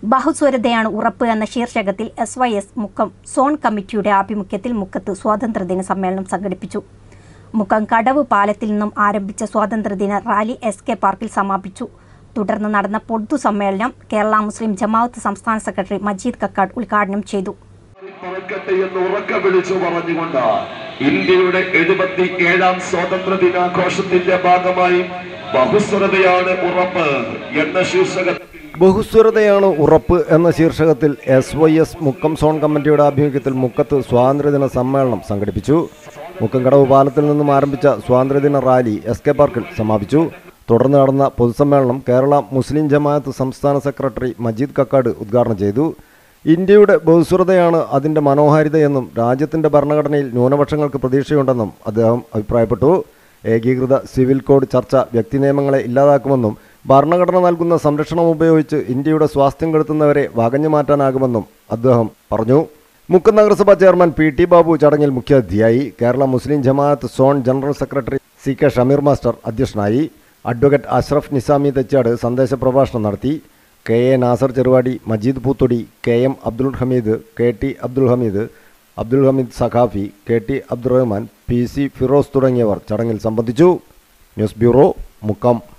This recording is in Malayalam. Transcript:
ബഹുസ്വരതയാണ് ഉറപ്പ് എന്ന ശീർഷകത്തിൽ S Y S Mukkam zone കമ്മിറ്റിയുടെ ആഭിമുഖ്യത്തിൽ മുക്കത്ത് സ്വാതന്ത്ര്യദിന സമ്മേളനം സംഘടിപ്പിച്ചു മുക്കം കടവ് പാലത്തിൽ നിന്നും ആരംഭിച്ച സ്വാതന്ത്ര്യദിന റാലി എസ് കെ പാർക്കിൽ സമാപിച്ചു തുടർന്ന് നടന്ന പൊതുസമ്മേളനം കേരള മുസ്ലിം ജമാഅത്ത് സംസ്ഥാന സെക്രട്ടറി മജീദ് കക്കാട് ഉദ്ഘാടനം ചെയ്തു പറക്കട്ടെ എന്ന് ഉറക്ക വിളിച്ചു പറഞ്ഞുകൊണ്ട് ഇന്ത്യയുടെ എഴുപത്തി ഏഴാം സ്വാതന്ത്ര്യ ദിനാഘോഷത്തിന്റെ ഭാഗമായി ബഹുസ്വരതയാണ് ഉറപ്പ് എന്ന ശീർഷകത്തിൽ ബഹുസ്വരതയാണ് ഉറപ്പ് എന്ന ശീർഷകത്തിൽ S Y S Mukkam zone കമ്മിറ്റിയുടെ ആഭിമുഖ്യത്തിൽ മുക്കത്ത് സ്വാതന്ത്ര്യദിന സമ്മേളനം സംഘടിപ്പിച്ചു മുക്കം കടവ് പാലത്തിൽ നിന്നും ആരംഭിച്ച സ്വാതന്ത്ര്യദിന റാലി എസ് കെ പാർക്കിൽ സമാപിച്ചു തുടർന്ന് നടന്ന പൊതുസമ്മേളനം കേരള മുസ്ലിം ജമാഅത്ത് സംസ്ഥാന സെക്രട്ടറി മജീദ് കക്കാട് ഉദ്ഘാടനം ചെയ്തു ഇന്ത്യയുടെ ബഹുസ്വരതയാണ് അതിൻ്റെ മനോഹാരിതയെന്നും രാജ്യത്തിൻ്റെ ഭരണഘടനയിൽ ന്യൂനപക്ഷങ്ങൾക്ക് പ്രതീക്ഷയുണ്ടെന്നും അദ്ദേഹം അഭിപ്രായപ്പെട്ടു ഏകീകൃത സിവിൽ കോഡ് ചർച്ച വ്യക്തി നിയമങ്ങളെ ഇല്ലാതാക്കുമെന്നും ഭരണഘടന നൽകുന്ന സംരക്ഷണം ഉപയോഗിച്ച് ഇന്ത്യയുടെ സ്വാസ്ഥ്യം കെടുത്തുന്നവരെ വകഞ്ഞു മാറ്റാനാകുമെന്നും അദ്ദേഹം പറഞ്ഞു മുക്കം നഗരസഭാ ചെയർമാൻ പി ടി ബാബു ചടങ്ങിൽ മുഖ്യാതിഥിയായി Kerala Muslim Jamaath zone general secretary C K Shameer master അധ്യക്ഷനായി അഡ്വക്കേറ്റ് അഷ്റഫ് നിസാമി തെച്ചാട് സന്ദേശ പ്രഭാഷണം നടത്തി K A Nasar Cheruvadi Majeed Poothodi K M Abdul Hameed K T Abdul Hameed Abdul Hameed Saqafi K T Abdurahman P C Firoz തുടങ്ങിയവർ ചടങ്ങിൽ സംബന്ധിച്ചു ന്യൂസ് ബ്യൂറോ മുക്കം